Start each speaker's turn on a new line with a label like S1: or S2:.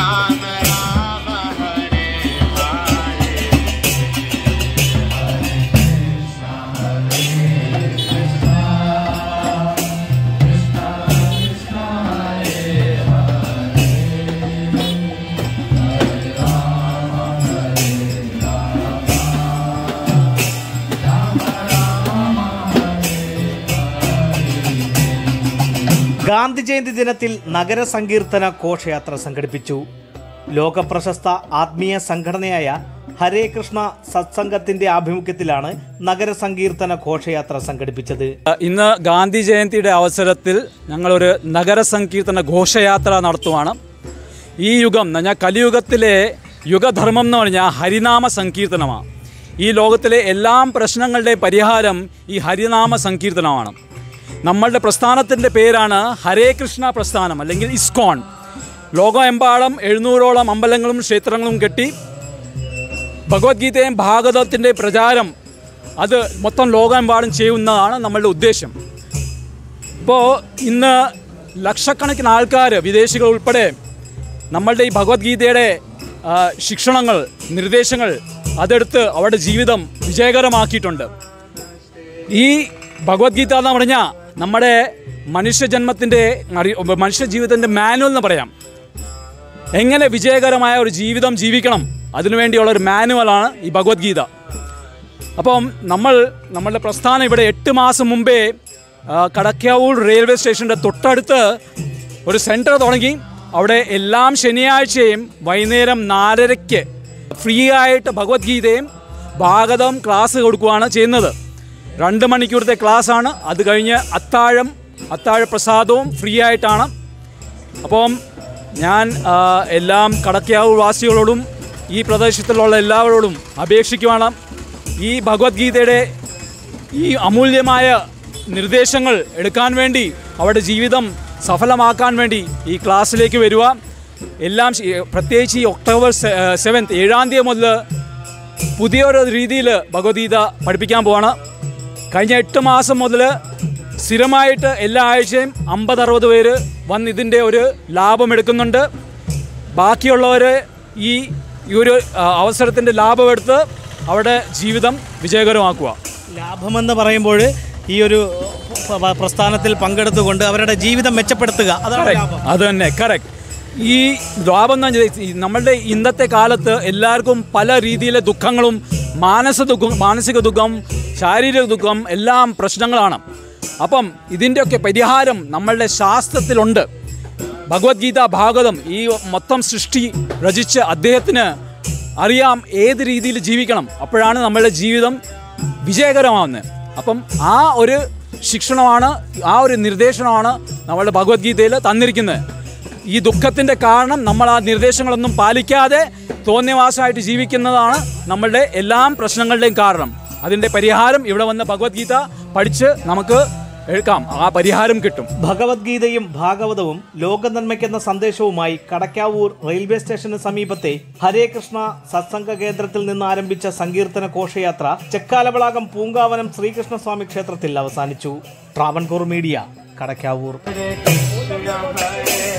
S1: राम राम हरे हरे
S2: ഗാന്ധി ജയന്തി ദിനത്തിൽ നഗര സങ്കീർത്തന ഘോഷയാത്ര സംഘടിപ്പിച്ചു ലോകപ്രശസ്ത ആത്മീയ സംഘടനയായ ഹരേ കൃഷ്ണ സത്സംഗത്തിന്റെ ആഭിമുഖ്യത്തിലാണ് നഗര സങ്കീർത്തന ഘോഷയാത്ര സംഘടിപ്പിച്ചത്
S3: ഇന്ന് ഗാന്ധി ജയന്തിയുടെ അവസരത്തിൽ ഞങ്ങളൊരു നഗര സങ്കീർത്തന ഘോഷയാത്ര നടത്തുവാണ് ഈ യുഗം എന്ന് പറഞ്ഞാൽ കലിയുഗത്തിലെ യുഗധർമ്മം എന്ന് പറഞ്ഞാൽ ഹരിനാമ സങ്കീർത്തനമാണ് ഈ ലോകത്തിലെ എല്ലാ പ്രശ്നങ്ങളുടെ പരിഹാരം ഈ ഹരിനാമ സങ്കീർത്തനമാണ് നമ്മളുടെ പ്രസ്ഥാനത്തിൻ്റെ പേരാണ് ഹരേ കൃഷ്ണ പ്രസ്ഥാനം അല്ലെങ്കിൽ ഇസ്കോൺ ലോകമെമ്പാടും എഴുന്നൂറോളം അമ്പലങ്ങളും ക്ഷേത്രങ്ങളും കെട്ടി ഭഗവത്ഗീതയും ഭാഗവതത്തിൻ്റെ പ്രചാരം അത് മൊത്തം ലോകമെമ്പാടും ചെയ്യുന്നതാണ് നമ്മളുടെ ഉദ്ദേശം ഇപ്പോൾ ഇന്ന് ലക്ഷക്കണക്കിന് ആൾക്കാർ വിദേശികൾ ഉൾപ്പെടെ നമ്മളുടെ ഈ ഭഗവത്ഗീതയുടെ ആ, ശിക്ഷണങ്ങൾ നിർദ്ദേശങ്ങൾ അതെടുത്ത് അവരുടെ ജീവിതം വിജയകരമാക്കിയിട്ടുണ്ട് ഈ ഭഗവത്ഗീത എന്ന് പറഞ്ഞാൽ നമ്മുടെ മനുഷ്യജന്മത്തിൻ്റെ അറി- മനുഷ്യ ജീവിതത്തിൻ്റെ മാനുവൽ എന്ന് പറയാം എങ്ങനെ വിജയകരമായ ഒരു ജീവിതം ജീവിക്കണം അതിനുവേണ്ടിയുള്ള ഒരു മാനുവലാണ് ഈ ഭഗവത്ഗീത അപ്പം നമ്മൾ നമ്മളുടെ പ്രസ്ഥാനം ഇവിടെ എട്ട് മാസം മുമ്പേ ആ, കടക്കാവൂർ റെയിൽവേ സ്റ്റേഷൻ്റെ തൊട്ടടുത്ത് ഒരു സെൻറ്റർ തുടങ്ങി അവിടെ എല്ലാം ശനിയാഴ്ചയും വൈകുന്നേരം നാലരയ്ക്ക് ഫ്രീ ആയിട്ട് ഭഗവത്ഗീതയും ഭാഗതം ക്ലാസ് കൊടുക്കുകയാണ് ചെയ്യുന്നത് രണ്ട് മണിക്കൂറത്തെ ക്ലാസ്സാണ് അത് കഴിഞ്ഞ് അത്താഴം അത്താഴ പ്രസാദവും ഫ്രീ ആയിട്ടാണ് അപ്പം ഞാൻ ആ, എല്ലാം കടക്കാവൂർ വാസികളോടും ഈ പ്രദേശത്തിലുള്ള എല്ലാവരോടും അപേക്ഷിക്കുവാണ് ഈ ഭഗവത്ഗീതയുടെ ഈ അമൂല്യമായ നിർദ്ദേശങ്ങൾ എടുക്കാൻ വേണ്ടി അവരുടെ ജീവിതം സഫലമാക്കാൻ വേണ്ടി ഈ ക്ലാസ്സിലേക്ക് വരിക എല്ലാം ശ- പ്രത്യേകിച്ച് ഈ ഒക്ടോബർ സെവൻത്ത് ഏഴാം തീയതി മുതൽ പുതിയൊരു രീതിയിൽ ഭഗവത്ഗീത പഠിപ്പിക്കാൻ പോവാണ് കഴിഞ്ഞ എട്ട് മാസം മുതൽ സ്ഥിരമായിട്ട് എല്ലാ ആഴ്ചയും അമ്പത് അറുപത് പേര് വന്ന് ഇതിൻ്റെ ഒരു ലാഭം എടുക്കുന്നുണ്ട് ബാക്കിയുള്ളവർ ഈ ഈ ഒരു ആ, അവസരത്തിൻ്റെ ലാഭമെടുത്ത് അവരുടെ ജീവിതം വിജയകരമാക്കുക
S2: ലാഭമെന്ന് പറയുമ്പോൾ ഈ ഒരു പ്ര- പ്രസ്ഥാനത്തിൽ പങ്കെടുത്തുകൊണ്ട് അവരുടെ ജീവിതം മെച്ചപ്പെടുത്തുക അതാണ് ലാഭം
S3: അത് തന്നെ കറക്റ്റ് ഈ ലാഭം എന്ന് വെച്ചാൽ ഈ നമ്മളുടെ ഇന്നത്തെ കാലത്ത് എല്ലാവർക്കും പല രീതിയിലെ ദുഃഖങ്ങളും മാനസ ദുഃഖം മാനസിക ദുഃഖം ശാരീരിക ദുഃഖം എല്ലാം പ്രശ്നങ്ങളാണ് അപ്പം ഇതിൻ്റെയൊക്കെ പരിഹാരം നമ്മളുടെ ശാസ്ത്രത്തിലുണ്ട് ഭഗവത്ഗീത ഭാഗവതം ഈ മൊത്തം സൃഷ്ടി രചിച്ച അദ്ദേഹത്തിന് അറിയാം ഏത് രീതിയിൽ ജീവിക്കണം അപ്പോഴാണ് നമ്മളുടെ ജീവിതം വിജയകരമാവുന്നത് അപ്പം ആ ഒരു ശിക്ഷണമാണ് ആ ഒരു നിർദ്ദേശനമാണ് നമ്മളുടെ ഭഗവത്ഗീതയിൽ തന്നിരിക്കുന്നത് ഈ ദുഃഖത്തിൻ്റെ കാരണം നമ്മൾ ആ നിർദ്ദേശങ്ങളൊന്നും പാലിക്കാതെ തോന്നിയവാസമായിട്ട് ജീവിക്കുന്നതാണ് നമ്മളുടെ എല്ലാ പ്രശ്നങ്ങളുടെയും കാരണം അതിൻ്റെ പരിഹാരം ഇവിടെ വന്ന് ഭഗവത്ഗീത പഠിച്ച് നമുക്ക് എടുക്കാം ആ പരിഹാരം കിട്ടും
S2: ഭഗവത്ഗീതയും ഭാഗവതവും ലോകനന്മയ്ക്കെന്ന സന്ദേശവുമായി കടക്കാവൂർ റെയിൽവേ സ്റ്റേഷന് സമീപത്തെ ഹരേ കൃഷ്ണ സത്സംഗ കേന്ദ്രത്തിൽ നിന്ന് ആരംഭിച്ച സങ്കീർത്തന ഘോഷയാത്ര ചെക്കാലവളാകം പൂങ്കാവനം ശ്രീകൃഷ്ണസ്വാമി ക്ഷേത്രത്തിൽ അവസാനിച്ചു ട്രാവൻകൂർ മീഡിയ കടക്കാവൂർ
S1: Hare